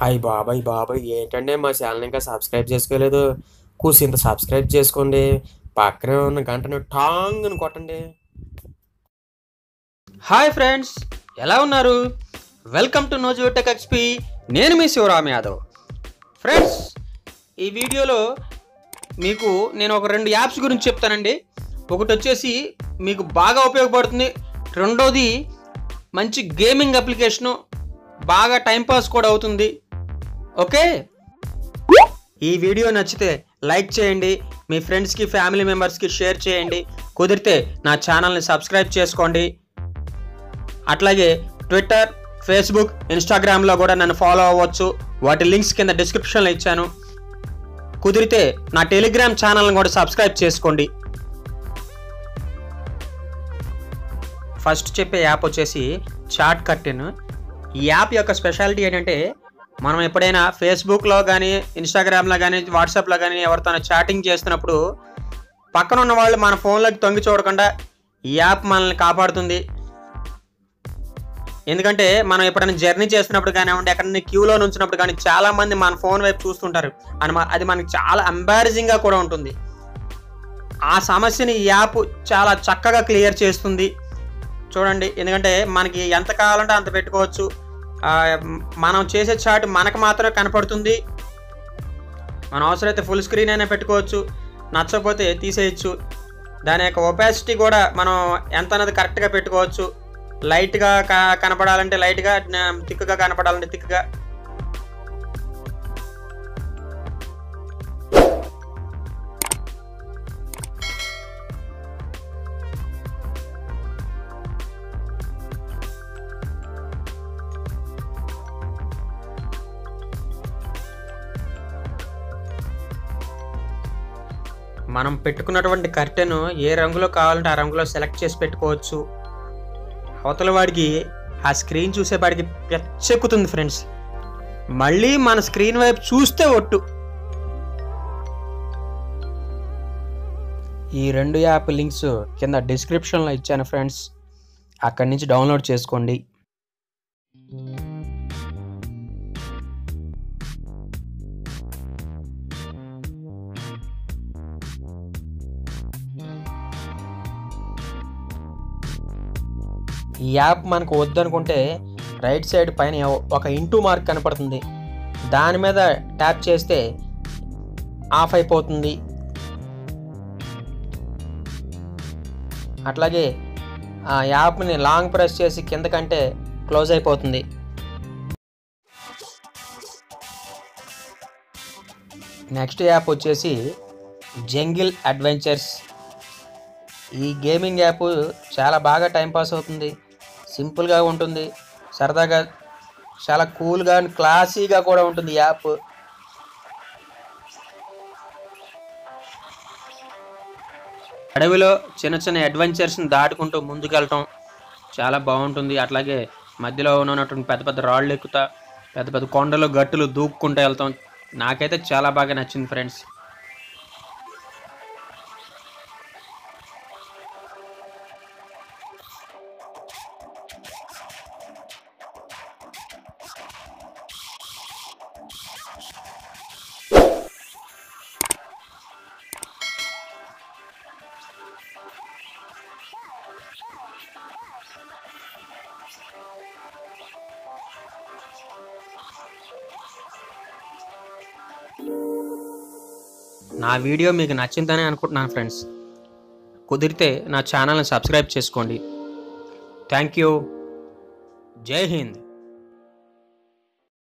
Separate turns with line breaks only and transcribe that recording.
అయ్యి బాబాయ్ బాబాయ్ ఏంటంటే మా ఛానల్ ఇంకా సబ్స్క్రైబ్ చేసుకోలేదు కూసింత సబ్స్క్రైబ్ చేసుకోండి పక్కనే ఉన్న గంటను టాంగ్ అని కొట్టండి
హాయ్ ఫ్రెండ్స్ ఎలా ఉన్నారు వెల్కమ్ టు నోజు టెక్ ఎక్స్పీ నేను మీ శివరామ్ యాదవ్ ఫ్రెండ్స్ ఈ వీడియోలో మీకు నేను ఒక రెండు యాప్స్ గురించి చెప్తానండి ఒకటి వచ్చేసి మీకు బాగా ఉపయోగపడుతుంది రెండోది మంచి గేమింగ్ అప్లికేషను బాగా టైంపాస్ కూడా అవుతుంది ఓకే ఈ వీడియో నచ్చితే లైక్ చేయండి మీ ఫ్రెండ్స్కి ఫ్యామిలీ మెంబర్స్కి షేర్ చేయండి కుదిరితే నా ఛానల్ని సబ్స్క్రైబ్ చేసుకోండి అట్లాగే ట్విట్టర్ ఫేస్బుక్ ఇన్స్టాగ్రామ్లో కూడా నన్ను ఫాలో అవ్వచ్చు వాటి లింక్స్ కింద డిస్క్రిప్షన్లో ఇచ్చాను కుదిరితే నా టెలిగ్రామ్ ఛానల్ని కూడా సబ్స్క్రైబ్ చేసుకోండి ఫస్ట్ చెప్పే యాప్ వచ్చేసి చాట్ కర్టెన్ ఈ యాప్ యొక్క స్పెషాలిటీ ఏంటంటే మనం ఎప్పుడైనా ఫేస్బుక్లో కానీ ఇన్స్టాగ్రామ్లో కానీ వాట్సాప్లో కానీ ఎవరితోనో చాటింగ్ చేస్తున్నప్పుడు పక్కన ఉన్న వాళ్ళు మన ఫోన్లోకి తొంగి చూడకుండా ఈ యాప్ మనల్ని కాపాడుతుంది ఎందుకంటే మనం ఎప్పుడైనా జర్నీ చేస్తున్నప్పుడు కానివ్వండి ఎక్కడైనా క్యూలో నుంచినప్పుడు కానీ చాలా మంది మన ఫోన్ వైపు చూస్తుంటారు అని మ- అది మనకి చాలా embarrassing గా కూడా ఉంటుంది ఆ సమస్యని ఈ యాప్ చాలా చక్కగా క్లియర్ చేస్తుంది చూడండి ఎందుకంటే మనకి ఎంత కావాలంటే అంత పెట్టుకోవచ్చు ఆ, మ్, మనం చేసే చాట్ మనకు మాత్రమే కనపడుతుంది మన అవసరమైతే ఫుల్ స్క్రీన్ అయినా పెట్టుకోవచ్చు నచ్చకపోతే తీసేయచ్చు దాని యొక్క ఒపాసిటీ కూడా మనం ఎంత అనేది కరెక్ట్గా పెట్టుకోవచ్చు లైట్గా క- కనపడాలంటే లైట్గా థిక్గా కనపడాలంటే థిక్గా మనం పెట్టుకున్నటువంటి కర్టెన్ ఏ రంగులో కావాలంటే ఆ రంగులో సెలెక్ట్ చేసి పెట్టుకోవచ్చు అవతల వాడికి ఆ స్క్రీన్ చూసేవాడికి పెచ్చెక్కుతుంది ఫ్రెండ్స్ మళ్ళీ మన స్క్రీన్ వైపు చూస్తే ఒట్టు ఈ రెండు యాప్ లింక్స్ కింద డిస్క్రిప్షన్లో ఇచ్చాను ఫ్రెండ్స్ అక్కడి నుంచి డౌన్లోడ్ చేసుకోండి ఈ యాప్ మనకు వద్దనుకుంటే రైట్ సైడ్ పైన ఒక ఇంటూ మార్క్ కనపడుతుంది దాని మీద ట్యాప్ చేస్తే ఆఫ్ అయిపోతుంది అట్లాగే ఆ యాప్ని లాంగ్ ప్రెస్ చేసి కిందకంటే క్లోజ్ అయిపోతుంది నెక్స్ట్ యాప్ వచ్చేసి జంగిల్ అడ్వెంచర్స్ ఈ గేమింగ్ యాప్ చాలా బాగా టైంపాస్ అవుతుంది సింపుల్గా ఉంటుంది సరదాగా చాలా కూల్గా అండ్ క్లాసీగా కూడా ఉంటుంది ఈ యాప్ అడవిలో చిన్న చిన్న అడ్వెంచర్స్ని దాటుకుంటూ ముందుకెళ్ళటం చాలా బాగుంటుంది అట్లాగే మధ్యలో ఉన్నటువంటి పెద్ద పెద్ద రాళ్ళు ఎక్కుతా పెద్ద పెద్ద కొండలు గట్టులు దూక్కుంటూ వెళ్తాం నాకైతే చాలా బాగా నచ్చింది ఫ్రెండ్స్ నా వీడియో మీకు నచ్చిందని అనుకుంటున్నాను ఫ్రెండ్స్ కుదిరితే నా ఛానల్ని సబ్స్క్రైబ్ చేసుకోండి థ్యాంక్ యూ జై హింద్